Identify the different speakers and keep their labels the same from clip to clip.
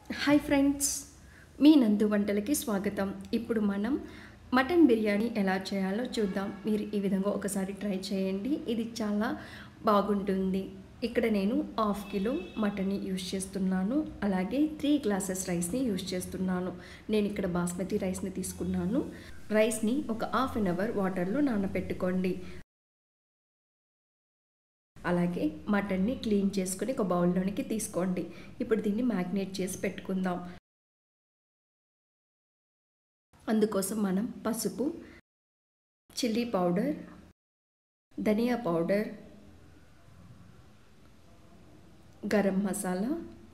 Speaker 1: hi friends మీ నందు వంటలకి స్వాగతం ఇప్పుడు మనం మటన్ బిర్యానీ ఎలా చేయాలో చూద్దాం మీరు ఈ విధంగా ఒకసారి ట్రై చేయండి ఇది చాలా బాగుంటుంది ఇక్కడ నేను హాఫ్ కిలో మటన్ని యూస్ చేస్తున్నాను అలాగే త్రీ గ్లాసెస్ రైస్ని యూస్ చేస్తున్నాను నేను ఇక్కడ బాస్మతి రైస్ని తీసుకున్నాను రైస్ని ఒక హాఫ్ అన్ అవర్ వాటర్లో నానబెట్టుకోండి అలాగే మటన్ని క్లీన్ చేసుకుని ఒక బౌల్లోనికి తీసుకోండి ఇప్పుడు దీన్ని మ్యాగ్నేట్ చేసి పెట్టుకుందాం అందుకోసం మనం పసుపు చిల్లీ పౌడర్ ధనియా పౌడర్ గరం మసాలా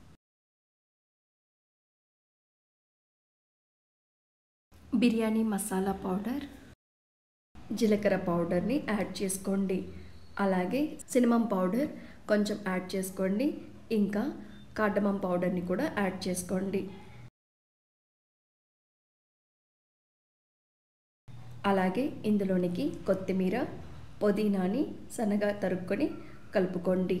Speaker 1: బిర్యానీ మసాలా పౌడర్ జీలకర్ర పౌడర్ని యాడ్ చేసుకోండి అలాగే సినిమం పౌడర్ కొంచెం యాడ్ చేసుకోండి ఇంకా కార్డమం పౌడర్ని కూడా యాడ్ చేసుకోండి అలాగే ఇందులోనికి కొత్తిమీర పుదీనాని సన్నగా తరుక్కొని కలుపుకోండి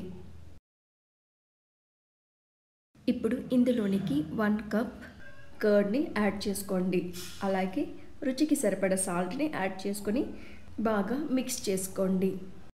Speaker 1: ఇప్పుడు ఇందులోనికి వన్ కప్ కర్డ్ని యాడ్ చేసుకోండి అలాగే రుచికి సరిపడ సాల్ట్ని యాడ్ చేసుకొని బాగా మిక్స్ చేసుకోండి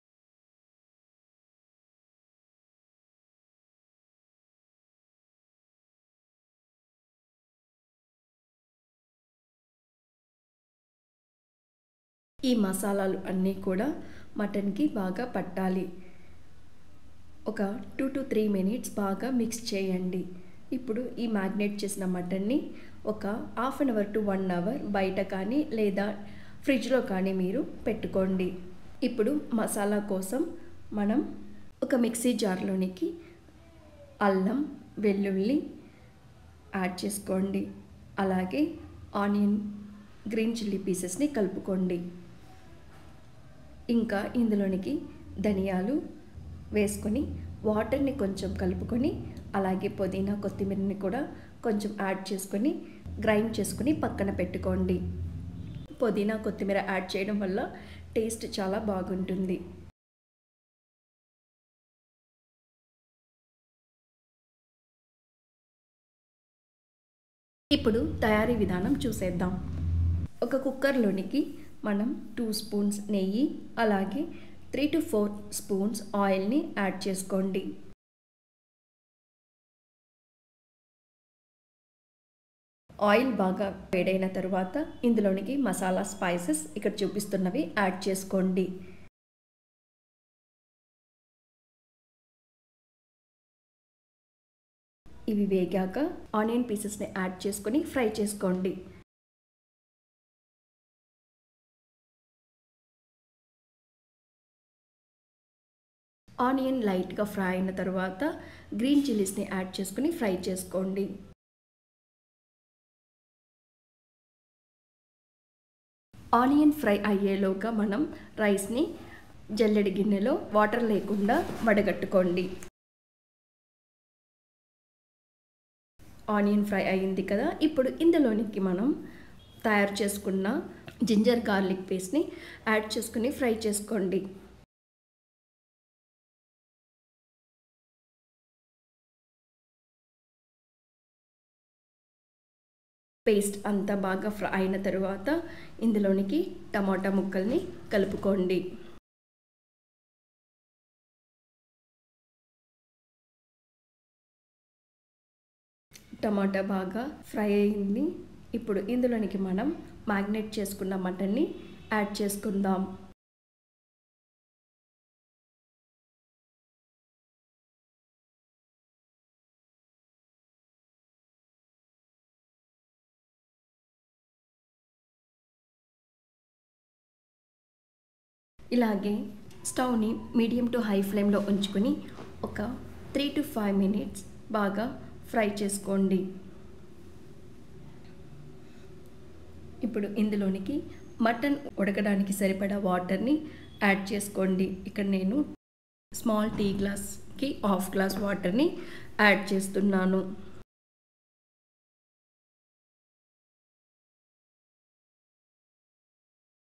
Speaker 1: ఈ మసాలాలు అన్నీ కూడా మటన్కి బాగా పట్టాలి ఒక టూ టు త్రీ మినిట్స్ బాగా మిక్స్ చేయండి ఇప్పుడు ఈ మ్యాగ్నేట్ చేసిన మటన్ని ఒక half an hour to one hour బయట కానీ లేదా ఫ్రిడ్జ్లో కానీ మీరు పెట్టుకోండి ఇప్పుడు మసాలా కోసం మనం ఒక మిక్సీ జార్లోనికి అల్లం వెల్లుల్లి యాడ్ చేసుకోండి అలాగే ఆనియన్ గ్రీన్ చిల్లీ పీసెస్ని కలుపుకోండి ఇంకా ఇందులోనికి ధనియాలు వేసుకొని వాటర్ని కొంచెం కలుపుకొని అలాగే పుదీనా కొత్తిమీరని కూడా కొంచెం యాడ్ చేసుకొని గ్రైండ్ చేసుకొని పక్కన పెట్టుకోండి పుదీనా కొత్తిమీర యాడ్ చేయడం వల్ల టేస్ట్ చాలా బాగుంటుంది ఇప్పుడు తయారీ విధానం చూసేద్దాం ఒక కుక్కర్లోనికి మనం టూ స్పూన్స్ నెయ్యి అలాగే త్రీ టు ఫోర్ స్పూన్స్ ఆయిల్ని యాడ్ చేసుకోండి ఆయిల్ బాగా వేడైన తర్వాత ఇందులోనికి మసాలా స్పైసెస్ ఇక్కడ చూపిస్తున్నవి యాడ్ చేసుకోండి ఇవి వేగాక ఆనియన్ పీసెస్ని యాడ్ చేసుకొని ఫ్రై చేసుకోండి ఆనియన్ లైట్గా ఫ్రై అయిన తర్వాత గ్రీన్ చిల్లీస్ని యాడ్ చేసుకుని ఫ్రై చేసుకోండి ఆనియన్ ఫ్రై అయ్యేలోగా మనం రైస్ని జల్లెడి గిన్నెలో వాటర్ లేకుండా వడగట్టుకోండి ఆనియన్ ఫ్రై అయింది కదా ఇప్పుడు ఇందులోనికి మనం తయారు చేసుకున్న జింజర్ గార్లిక్ పేస్ట్ని యాడ్ చేసుకుని ఫ్రై చేసుకోండి పేస్ట్ అంతా బాగా ఫ్రై అయిన తర్వాత ఇందులోనికి టమాటా ముక్కల్ని కలుపుకోండి టమాటా బాగా ఫ్రై అయింది ఇప్పుడు ఇందులోనికి మనం మ్యాగ్నేట్ చేసుకున్న మటన్ని యాడ్ చేసుకుందాం ఇలాగే స్టవ్ని మీడియం టు హై ఫ్లేమ్లో ఉంచుకొని ఒక త్రీ టు ఫైవ్ మినిట్స్ బాగా ఫ్రై చేసుకోండి ఇప్పుడు ఇందులోనికి మటన్ ఉడకడానికి సరిపడా వాటర్ని యాడ్ చేసుకోండి ఇక్కడ నేను స్మాల్ టీ గ్లాస్కి హాఫ్ గ్లాస్ వాటర్ని యాడ్ చేస్తున్నాను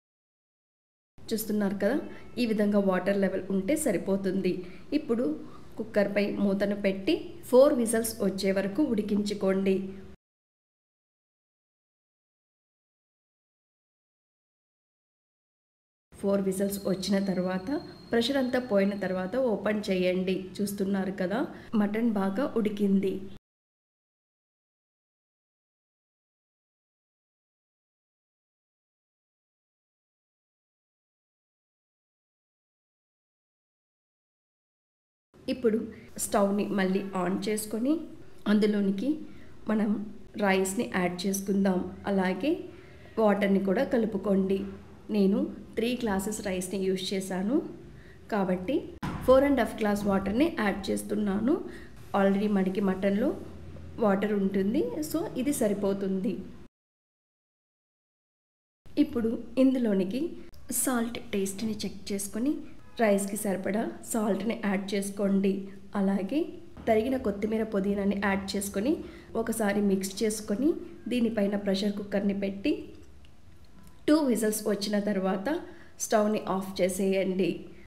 Speaker 1: చూస్తున్నారు కదా ఈ విధంగా వాటర్ లెవెల్ ఉంటే సరిపోతుంది ఇప్పుడు కుక్కర్పై మూతను పెట్టి ఫోర్ విజల్స్ వచ్చే వరకు ఉడికించుకోండి ఫోర్ విజల్స్ వచ్చిన తర్వాత ప్రెషర్ అంతా పోయిన తర్వాత ఓపెన్ చేయండి చూస్తున్నారు కదా మటన్ బాగా ఉడికింది ఇప్పుడు స్టవ్ని మళ్ళీ ఆన్ చేసుకొని అందులోనికి మనం రైస్ని యాడ్ చేసుకుందాం అలాగే వాటర్ని కూడా కలుపుకోండి నేను త్రీ గ్లాసెస్ రైస్ని యూజ్ చేశాను కాబట్టి ఫోర్ అండ్ హాఫ్ గ్లాస్ వాటర్ని యాడ్ చేస్తున్నాను ఆల్రెడీ మనకి మటన్లో వాటర్ ఉంటుంది సో ఇది సరిపోతుంది ఇప్పుడు ఇందులోనికి సాల్ట్ టేస్ట్ని చెక్ చేసుకొని రైస్కి సరిపడా సాల్ట్ని యాడ్ చేసుకోండి అలాగే తరిగిన కొత్తిమీర పుదీనాని యాడ్ చేసుకొని ఒకసారి మిక్స్ చేసుకొని దీనిపైన ప్రెషర్ కుక్కర్ని పెట్టి టూ విజిల్స్ వచ్చిన తర్వాత స్టవ్ని ఆఫ్ చేసేయండి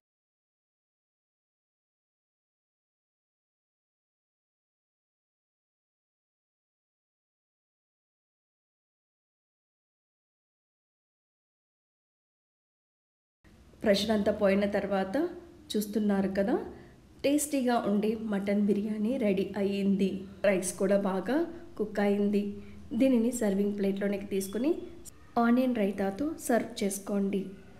Speaker 1: ప్రెషర్ అంతా పోయిన తర్వాత చూస్తున్నారు కదా టేస్టీగా ఉండే మటన్ బిర్యానీ రెడీ అయ్యింది రైస్ కూడా బాగా కుక్ అయింది దీనిని సర్వింగ్ ప్లేట్లోనికి తీసుకుని ఆనియన్ రైతాతో సర్వ్ చేసుకోండి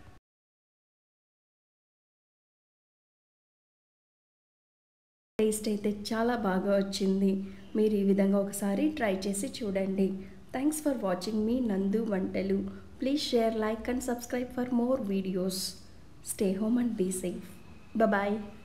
Speaker 1: టేస్ట్ అయితే చాలా బాగా వచ్చింది మీరు ఈ విధంగా ఒకసారి ట్రై చేసి చూడండి థ్యాంక్స్ ఫర్ వాచింగ్ మీ నందు వంటలు please share like and subscribe for more videos stay home and be safe bye